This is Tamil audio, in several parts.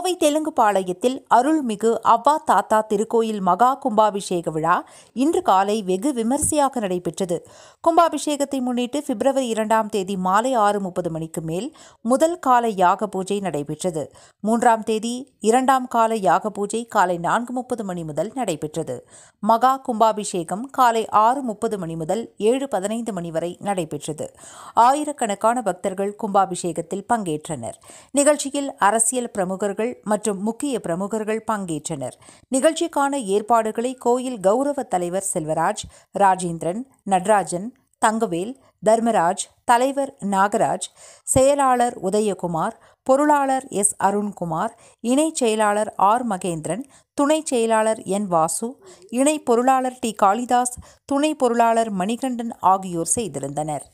கோவை தெலுங்குபாளையத்தில் அருள்மிகு அவ்வா தாத்தா திருக்கோயில் மகா கும்பாபிஷேக விழா இன்று காலை வெகு விமரிசையாக நடைபெற்றது கும்பாபிஷேகத்தை முன்னிட்டு பிப்ரவரி இரண்டாம் தேதி மாலை ஆறு முப்பது மணிக்கு மேல் முதல் கால யாக பூஜை நடைபெற்றது மூன்றாம் தேதி இரண்டாம் கால யாக பூஜை காலை நான்கு முப்பது மணி முதல் நடைபெற்றது மகா கும்பாபிஷேகம் காலை ஆறு முப்பது மணி முதல் ஏழு பதினைந்து மணி வரை நடைபெற்றது ஆயிரக்கணக்கான பக்தர்கள் கும்பாபிஷேகத்தில் பங்கேற்றனர் நிகழ்ச்சியில் அரசியல் பிரமுகர்கள் மற்றும் முக்கிய பிரமுகர்கள் பங்கேற்றனர் நிகழ்ச்சிக்கான ஏற்பாடுகளை கோயில் கௌரவ தலைவர் செல்வராஜ் ராஜேந்திரன் நடராஜன் தங்கவேல் தர்மராஜ் தலைவர் நாகராஜ் செயலாளர் உதயகுமார் பொருளாளர் எஸ் அருண்குமார் இணைச் செயலாளர் ஆர் மகேந்திரன் துணை செயலாளர் என் வாசு இணை பொருளாளர் டி காளிதாஸ் துணை பொருளாளர் மணிகண்டன் ஆகியோர் செய்திருந்தனர்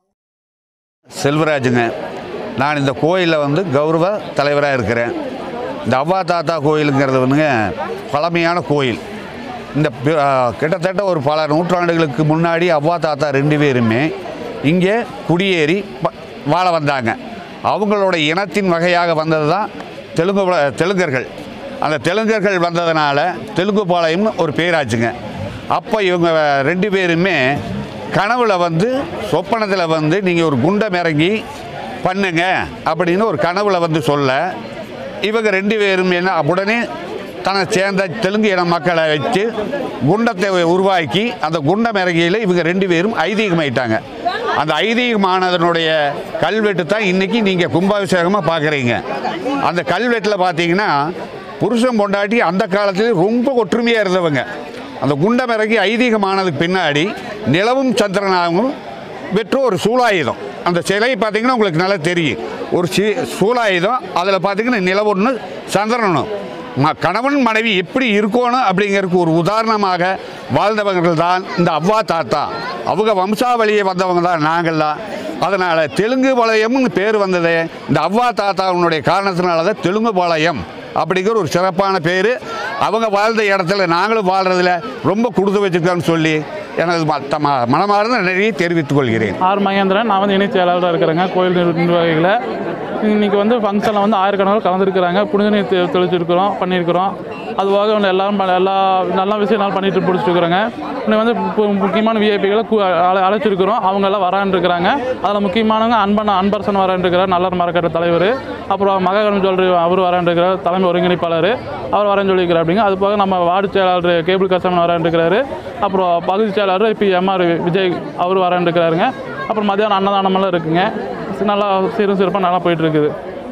செல்வராஜுங்க நான் இந்த கோயிலில் வந்து கௌரவ தலைவராக இருக்கிறேன் இந்த அவ்வா தாத்தா கோயிலுங்கிறது வந்துங்க பழமையான கோயில் இந்த பி- ஆ, கிட்டத்தட்ட ஒரு பல நூற்றாண்டுகளுக்கு முன்னாடி அவ்வா தாத்தா ரெண்டு பேருமே இங்கே குடியேறி ப- வாழ வந்தாங்க அவங்களோட இனத்தின் வகையாக வந்தது தான் தெலுங்கு வ- தெலுங்கர்கள் அந்த தெலுங்கர்கள் வந்ததுனால தெலுங்கு பாளையம்னு ஒரு பேராச்சுங்க அப்போ இவங்க ரெண்டு பேருமே கனவுல வந்து சொப்பனத்தில் வந்து நீங்கள் ஒரு குண்டம் இறங்கி பண்ணுங்க அப்படின்னு ஒரு கனவுல வந்து சொல்ல இவங்க ரெண்டு பேரும் என்ன உடனே தன்னை சேர்ந்த தெலுங்கு இன மக்களை வச்சு குண்டத்தை உருவாக்கி அந்த குண்டம் இறங்கியில் இவங்க ரெண்டு பேரும் ஐதீகமாயிட்டாங்க அந்த ஐதீகமானதனுடைய கல்வெட்டு தான் இன்றைக்கி நீங்கள் கும்பாபிஷேகமாக பார்க்குறீங்க அந்த கல்வெட்டில் பார்த்தீங்கன்னா புருஷன் பொண்டாட்டி அந்த காலத்தில் ரொம்ப ஒற்றுமையாக இருந்தவங்க அந்த குண்டம் இறங்கி ஐதீகமானதுக்கு பின்னாடி நிலவும் சந்திரனாகவும் பெற்ற ஒரு சூலாயுதம் அந்த சிலை பார்த்தீங்கன்னா உங்களுக்கு நல்லா தெரியும் ஒரு சி சூலாயுதம் அதில் பார்த்தீங்கன்னா நிலவொன்று சந்திரனும் ம கணவன் மனைவி எப்படி இருக்கணும் அப்படிங்கிறதுக்கு ஒரு உதாரணமாக வாழ்ந்தவர்கள் தான் இந்த அவ்வா தாத்தா அவங்க வம்சாவளியை வந்தவங்க தான் நாங்கள்லாம் அதனால் தெலுங்கு பாளையம்னு பேர் வந்தது இந்த அவ்வா தாத்தாவுடைய காரணத்தினால தான் தெலுங்கு பாளையம் அப்படிங்கிற ஒரு சிறப்பான பேர் அவங்க வாழ்ந்த இடத்துல நாங்களும் வாழ்கிறதுல ரொம்ப கொடுத்து வச்சுருக்கோன்னு சொல்லி எனது ம- தம மனமார்ந்த நிறைய தெரிவித்துக் கொள்கிறேன் ஆர் மகேந்திரன் நான் வந்து இணைச் செயலாளராக இருக்கிறேங்க கோயில் நிர்- நிர்வாகிகளை இன்றைக்கி வந்து ஃபங்க்ஷனில் வந்து ஆயிரக்கணக்கில் கலந்துருக்கிறாங்க புனித நீர் தெ- தெளிச்சிருக்கிறோம் பண்ணியிருக்கிறோம் அதுவாக வந்து எல்லாரும் ப- எல்லா நல்ல விஷயங்களும் பண்ணிட்டு பிடிச்சிருக்குறோங்க இன்னும் வந்து இப்போ முக்கியமான விஐபிகளை அழை அழைச்சிருக்கிறோம் அவங்க எல்லாம் வரான்னு இருக்கிறாங்க அதில் முக்கியமானவங்க அன்பன் அன்பரசன் வரான்னு இருக்கிறார் நல்லர் மரக்கட்ட தலைவர் அப்புறம் மகாகரம் சொல்ற அவர் வரான்னு இருக்கிறார் தலைமை ஒருங்கிணைப்பாளர் அவர் வரேன்னு சொல்லியிருக்கிறார் அப்படிங்க அது போக நம்ம வார்டு செயலாளர் கேபிள் கஸ்டமர் வரான்னு இருக்கிறாரு அப்புறம் பகுதி செயலாளர் இப்போ எம்ஆர் விஜய் அவர் வரேன்னு இருக்கிறாருங்க அப்புறம் மதியானம் அன்னதானமெல்லாம் இருக்குங்க நல்லா சீரும் சிறப்பாக நல்லா போயிட்டு இருக்குது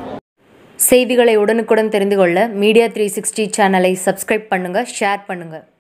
செய்திகளை உடனுக்குடன் தெரிந்து கொள்ள மீடியா த்ரீ சிக்ஸ்டி சேனலை சப்ஸ்கிரைப் பண்ணுங்கள் ஷேர் பண்ணுங்கள்